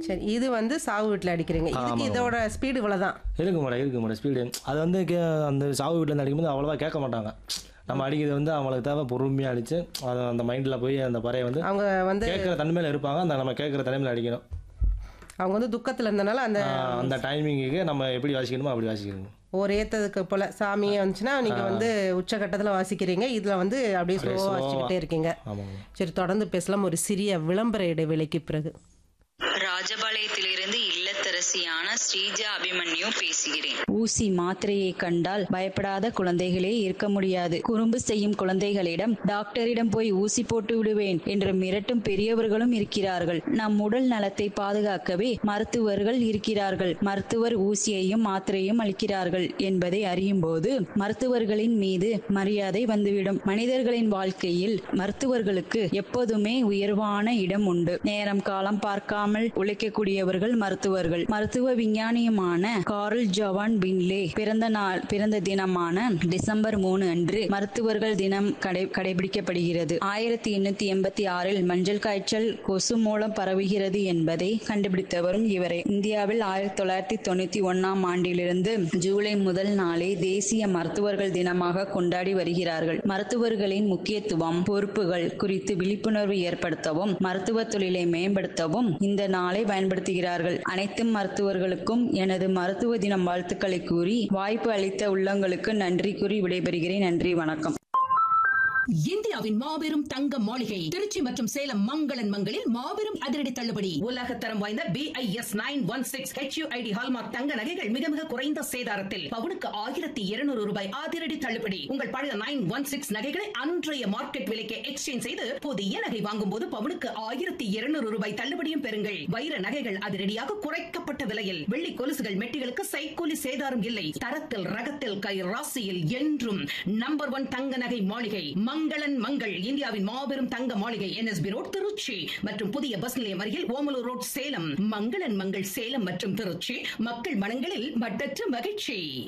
சரி இது வந்து சாவு வீட்டில் அடிக்கிறீங்க இதுக்கு இதோட ஸ்பீடு இவ்வளோதான் இருக்கு மேடம் இருக்கு மேடம் ஸ்பீடு அது வந்து கே அந்த சாவு வீட்டில் அடிக்கும்போது அவ்வளோவா கேட்க மாட்டாங்க நம்ம அடிக்கிறது வந்து அவங்களுக்கு தேவை பொறுமையாக அடித்து அது அந்த மைண்டில் போய் அந்த பறையை வந்து அவங்க வந்து கேட்குற தன்மையில் இருப்பாங்க அந்த நம்ம கேட்குற தன்மையில் அடிக்கணும் அவங்க வந்து துக்கத்தில் இருந்தனால அந்த ஆஹ் அந்த டைமிங்குக்கு நம்ம எப்படி வாசிக்கணுமோ அப்படி வாசிக்கணும் ஒரு ஏத்ததுக்கு போல சாமியே வந்துச்சுன்னா நீங்க வந்து உச்சகட்டத்தில் வாசிக்கிறீங்க இதுல வந்து அப்படியே ஸ்லோவாக வாசிச்சுக்கிட்டே இருக்கீங்க ஆமாங்க சரி தொடர்ந்து பேசலாம் ஒரு சிறிய விளம்பர இடைவேளைக்கு பிறகு ராஜபாளையத்திலிருந்து இல்லத்தரசியான ஸ்ரீஜா அபிமன்யு பேசுகிறேன் ஊசி மாத்திரையை கண்டால் பயப்படாத குழந்தைகளே இருக்க முடியாது குறும்பு செய்யும் குழந்தைகளிடம் டாக்டரிடம் போய் ஊசி போட்டு விடுவேன் என்று மிரட்டும் பெரியவர்களும் இருக்கிறார்கள் நம் உடல் நலத்தை பாதுகாக்கவே மருத்துவர்கள் இருக்கிறார்கள் மருத்துவர் ஊசியையும் மாத்திரையும் அளிக்கிறார்கள் என்பதை அறியும் போது மருத்துவர்களின் மீது மரியாதை வந்துவிடும் மனிதர்களின் வாழ்க்கையில் மருத்துவர்களுக்கு எப்போதுமே உயர்வான இடம் உண்டு நேரம் காலம் பார்க்காமல் உழைக்கக்கூடியவர்கள் மருத்துவர்கள் மருத்துவ விஞ்ஞானியுமான கார்ல் ஜவான் பின்லே பிறந்த நாள் பிறந்த தினமான டிசம்பர் மூணு அன்று மருத்துவர்கள் தினம் கடை கடைபிடிக்கப்படுகிறது ஆயிரத்தி எண்ணூத்தி எண்பத்தி ஆறில் மஞ்சள் காய்ச்சல் கொசு மூலம் பரவுகிறது என்பதை கண்டுபிடித்தவரும் இவரே இந்தியாவில் ஆயிரத்தி தொள்ளாயிரத்தி தொண்ணூத்தி ஒன்னாம் ஆண்டிலிருந்து ஜூலை முதல் நாளை தேசிய மருத்துவர்கள் தினமாக கொண்டாடி வருகிறார்கள் மருத்துவர்களின் முக்கியத்துவம் பொறுப்புகள் குறித்து விழிப்புணர்வு ஏற்படுத்தவும் மருத்துவ தொழிலை மேம்படுத்தவும் இந்த நாளை பயன்படுத்துகிறார்கள் அனைத்து மருத்துவர்களுக்கும் எனது மருத்துவ தினம் வாழ்த்துக்களை கூறி வாய்ப்பு அளித்த உள்ளங்களுக்கு நன்றி கூறி விடைபெறுகிறேன் நன்றி வணக்கம் இந்தியாவின் மாபெரும் தங்க மாளிகை திருச்சி மற்றும் சேலம் மங்களன் மங்களில் மாபெரும் அதிரடி தள்ளுபடி உலக தரம் வாய்ந்த BIS nine one six HUID hallmark தங்க நகைகள் மிக மிக குறைந்த சேதாரத்தில் பவுனுக்கு ஆயிரத்தி இருநூறு ரூபாய் அதிரடி தள்ளுபடி உங்கள் பழைய நைன் ஒன் சிக்ஸ் நகைகளை அன்றைய மார்க்கெட் விலைக்கு எக்ஸ்சேஞ்ச் செய்து புதிய நகை வாங்கும் போது பவுனுக்கு ஆயிரத்தி இருநூறு ரூபாய் தள்ளுபடியும் பெறுங்கள் வைர நகைகள் அதிரடியாக குறைக்கப்பட்ட விலையில் வெள்ளி கொலுசுகள் மெட்டிகளுக்கு சைக்கூலி சேதாரம் இல்லை தரத்தில் ரகத்தில் கை ராசியில் என்றும் நம்பர் ஒன் தங்க நகை மாளிகை மங்களன் மங்கள் இந்தியாவின் மாபெரும் தங்க மாளிகை என்எஸ்பி ரோட் திருச்சி மற்றும் புதிய பஸ் நிலையம் அருகில் ஓமலூர் ரோட் சேலம் மங்களன் மங்கள் சேலம் மற்றும் திருச்சி மக்கள் மனங்களில் மட்டற்ற மகிழ்ச்சி